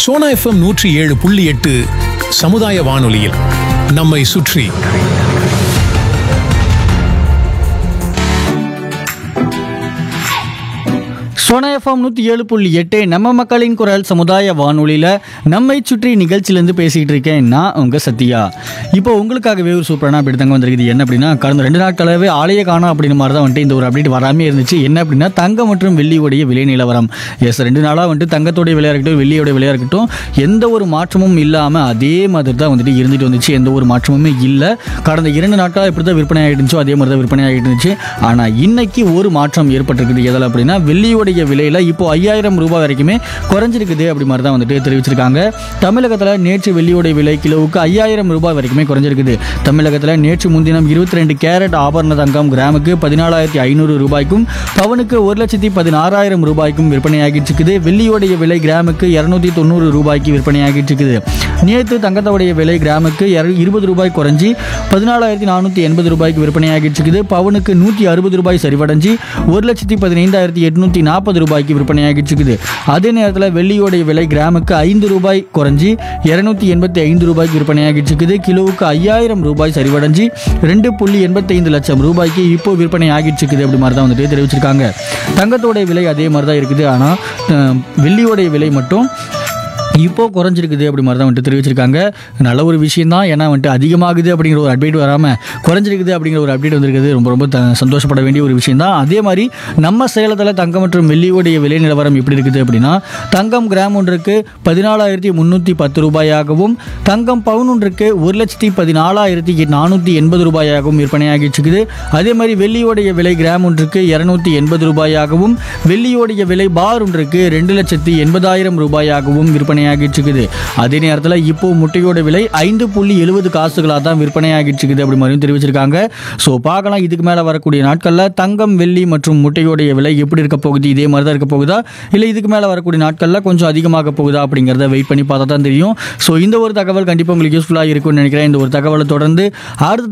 Sona FM நூற்றி ஏழு புள்ளி எட்டு சமுதாய வானொலியில் நம்மை சுற்றி சோனா எஃப்எம் நூற்றி ஏழு புள்ளி எட்டு நம்ம மக்களின் குரல் சமுதாய வானொலியில் நம்மை சுற்றி நிகழ்ச்சியிலேருந்து பேசிகிட்டு இருக்கேன் நான் உங்கள் சத்யா இப்போ உங்களுக்காகவே ஒரு சூப்பரான அப்படி தாங்க வந்திருக்குது என்ன அப்படின்னா கடந்த ரெண்டு நாட்களாகவே ஆலய காணோம் அப்படின்ற மாதிரி தான் வந்துட்டு இந்த ஒரு அப்டேட் வராமே இருந்துச்சு என்ன அப்படின்னா தங்கம் மற்றும் வெள்ளியோடைய விலை நிலவரம் எஸ் ரெண்டு நாளாக வந்துட்டு தங்கத்தோடைய விலையாக இருக்கட்டும் வெள்ளியோடைய விலையாக இருக்கட்டும் எந்த ஒரு மாற்றமும் இல்லாமல் அதே மாதிரி தான் வந்துட்டு இருந்துட்டு வந்துச்சு எந்த ஒரு மாற்றமுமே இல்லை கடந்த இரண்டு நாட்களாக எப்படி தான் விற்பனை ஆகிட்டு இருந்துச்சோ அதே மாதிரி தான் விற்பனை ஆகிட்டு இருந்துச்சு ஆனால் இன்னைக்கு ஒரு மாற்றம் ஏற்பட்டிருக்குது எதில் அப்படின்னா வெள்ளியோடைய விலையில் இப்போ ஐயாயிரம் ரூபாய் வரைக்குமே குறைஞ்சிருக்குது அப்படி மாதிரி தான் வந்துட்டு தெரிவிச்சிருக்காங்க தமிழகத்தில் நேற்று வெள்ளியோடைய விலை கிலோவுக்கு ஐயாயிரம் ரூபாய் வரைக்குமே குறைஞ்சிருக்குது தமிழகத்தில் நேற்று முன்தினம் இருபத்தி ரெண்டு கேரட் ஆபரண தங்கம் கிராமுக்கு பதினாலாயிரத்தி ஐநூறு ரூபாய்க்கும் பவனுக்கு ஒரு லட்சத்தி பதினாறாயிரம் ரூபாய்க்கும் விற்பனையாகிட்டு இருக்குது வெள்ளியோடைய விலை கிராமுக்கு இரநூத்தி தொண்ணூறு ரூபாய்க்கு விற்பனையாகிட்டு இருக்குது நேற்று தங்கத்தோடைய விலை கிராமுக்கு இரு- இருபது ரூபாய் குறைஞ்சி பதினாலாயிரத்தி நானூற்றி எண்பது ரூபாய்க்கு விற்பனையாகிட்டு இருக்குது பவுனுக்கு நூற்றி அறுபது ரூபாய் சரிவடைஞ்சு ஒரு லட்சத்தி பதினைந்தாயிரத்தி எட்நூற்றி நாற்பது ரூபாய்க்கு விற்பனையாகிட்டு இருக்குது அதே நேரத்தில் வெள்ளியோடைய விலை கிராமுக்கு ஐந்து ரூபாய் குறைஞ்சி இரநூத்தி எண்பத்தி ஐந்து ரூபாய்க்கு விற்பனையாகிட்டு இருக்குது கிலோவுக்கு ஐயாயிரம் ரூபாய் சரிவடைஞ்சு ரெண்டு புள்ளி எண்பத்தைந்து லட்சம் ரூபாய்க்கு இப்போ விற்பனை ஆகிட்டு இருக்குது அப்படி மாதிரி தான் வந்துட்டு தெரிவிச்சிருக்காங்க தங்கத்தோடைய விலை அதே மாதிரி தான் இருக்குது ஆனால் வெள்ளியோடைய விலை மட்டும் இப்போ குறைஞ்சிருக்குது அப்படி மாதிரி தான் வந்துட்டு தெரிவிச்சிருக்காங்க நல்ல ஒரு விஷயம் தான் ஏன்னா வந்துட்டு அதிகமாகுது அப்படிங்கிற ஒரு அப்டேட் வராமல் குறைஞ்சிருக்குது அப்படிங்கிற ஒரு அப்டேட் வந்திருக்குது ரொம்ப ரொம்ப த- சந்தோஷப்பட வேண்டிய ஒரு விஷயம் தான் அதே மாதிரி நம்ம சேலத்தில் தங்கம் மற்றும் வெள்ளியோடைய விலை நிலவரம் எப்படி இருக்குது அப்படின்னா தங்கம் கிராம் ஒன்றுக்கு பதினாலாயிரத்தி முந்நூற்றி பத்து ரூபாயாகவும் தங்கம் பவுன் ஒன்றுக்கு ஒரு லட்சத்தி பதினாலாயிரத்தி நானூற்றி எண்பது ரூபாயாகவும் விற்பனையாகிட்டு இருக்குது அதே மாதிரி வெள்ளியோடைய விலை கிராம் ஒன்றுக்கு இரநூத்தி எண்பது ரூபாயாகவும் வெள்ளியோடைய விலை பார் ஒன்றுக்கு ரெண்டு லட்சத்தி எண்பதாயிரம் ரூபாயாகவும் விற்பனையாகிட்டு இருக்குது அதே நேரத்தில் இப்போ முட்டையோட விலை ஐந்து புள்ளி எழுபது காசுகளாக தான் விற்பனையாகிட்டு இருக்குது அப்படி மாதிரியும் தெரிவிச்சிருக்காங்க ஸோ பார்க்கலாம் இதுக்கு மேலே வரக்கூடிய நாட்களில் தங்கம் வெள்ளி மற்றும் முட்டையோடைய விலை எப்படி இருக்க போகுது இதே மாதிரி தான் இருக்க போகுதா இல்லை இதுக்கு மேலே வரக்கூடிய நாட்களில் கொஞ்சம் அதிகமாக போகுதா அப்படிங்கிறத வெயிட் பண்ணி பார்த்தா தான் தெரியும் ஸோ இந்த ஒரு தகவல் கண்டிப்பாக உங்களுக்கு யூஸ்ஃபுல்லாக இருக்கும்னு நினைக்கிறேன் இந்த ஒரு தகவலை தொடர்ந்து அடுத்த